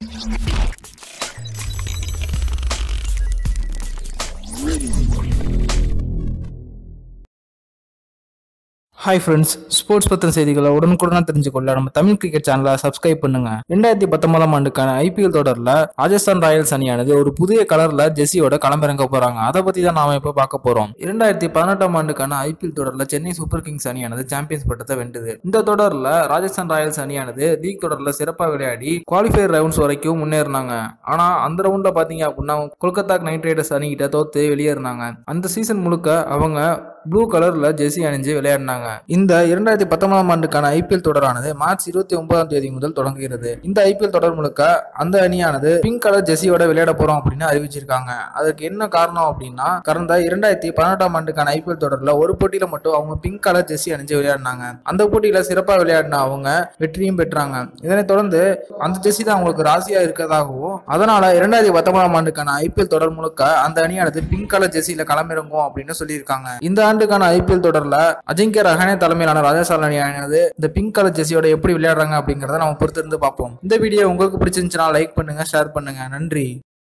hi friends sports பற்றின செய்திகளை உடனுக்குடனாக தெரிஞ்சுக்கொள்ள நம்ம தமிழ் கிரிக்கெட் சேனலை சப்ஸ்கிரைப் பண்ணுங்க ரெண்டாயிரத்தி பத்தொன்பதாம் ஆண்டுக்கான ஐபிஎல் தொடரில் ராஜஸ்தான் ராயல்ஸ் அணியானது ஒரு புதிய கலர்ல ஜெர்சியோட களமிறங்க போறாங்க அதை பத்தி தான் நாம இப்போ பார்க்க போறோம் இரண்டாயிரத்தி பதினெட்டாம் ஆண்டுக்கான ஐபிஎல் தொடரில் சென்னை சூப்பர் கிங்ஸ் அணியானது சாம்பியன்ஸ் பட்டத்தை வென்றது இந்த தொடரில் ராஜஸ்தான் ராயல்ஸ் அணியானது லீக் தொடரில் சிறப்பாக விளையாடி குவாலிஃபயர் ரவுண்ட்ஸ் வரைக்கும் முன்னேறினாங்க ஆனா அந்த ரவுண்ட்ல பாத்தீங்க அப்படின்னா கொல்கத்தா நைட் ரைடர்ஸ் அணிகிட்ட தோத்து வெளியேறினாங்க அந்த சீசன் முழுக்க அவங்க ப்ளூ கலர்ல ஜெர்சி அணிஞ்சு விளையாடினாங்க இந்த இரண்டாயிரத்தி பத்தொன்பதாம் ஆண்டுக்கான ஐபிஎல் தொடரானது மார்ச் இருபத்தி ஒன்பதாம் தேதி முதல் தொடங்குகிறது இந்த ஐபிஎல் தொடர் முழுக்க அந்த அணியானது பிங்க் கலர் ஜெர்சியோட விளையாட போறோம் அப்படின்னு அறிவிச்சிருக்காங்க அதுக்கு என்ன காரணம் அப்படின்னா கடந்த இரண்டாயிரத்தி பதினெட்டாம் ஆண்டுக்கான ஐபிஎல் தொடர்ல ஒரு போட்டியில மட்டும் அவங்க பிங்க் கலர் ஜெர்சி அணிஞ்சு விளையாடினாங்க அந்த போட்டியில சிறப்பாக விளையாடின அவங்க வெற்றியும் பெற்றாங்க இதனைத் தொடர்ந்து அந்த ஜெர்சி தான் அவங்களுக்கு ராசியா இருக்கிறதாகவும் அதனால இரண்டாயிரத்தி பத்தொன்பதாம் ஆண்டுக்கான ஐபிஎல் தொடர் முழுக்க அந்த அணியானது பிங்க் கலர் ஜெர்சியில களமிறங்கும் அப்படின்னு சொல்லியிருக்காங்க இந்த ஆண்டுக்கான ஐபிஎல் தொடர்ல அஜிங்கிய ரஹானே தலைமையிலான ராஜஸ்தான் அணியானது இந்த பிங்க் கலர் ஜெர்சியோட எப்படி விளையாடுறாங்க அப்படிங்கறத நம்ம பொறுத்திருந்து பார்ப்போம் இந்த வீடியோ உங்களுக்கு பிடிச்சிருந்துச்சுன்னா லைக் பண்ணுங்க ஷேர் பண்ணுங்க நன்றி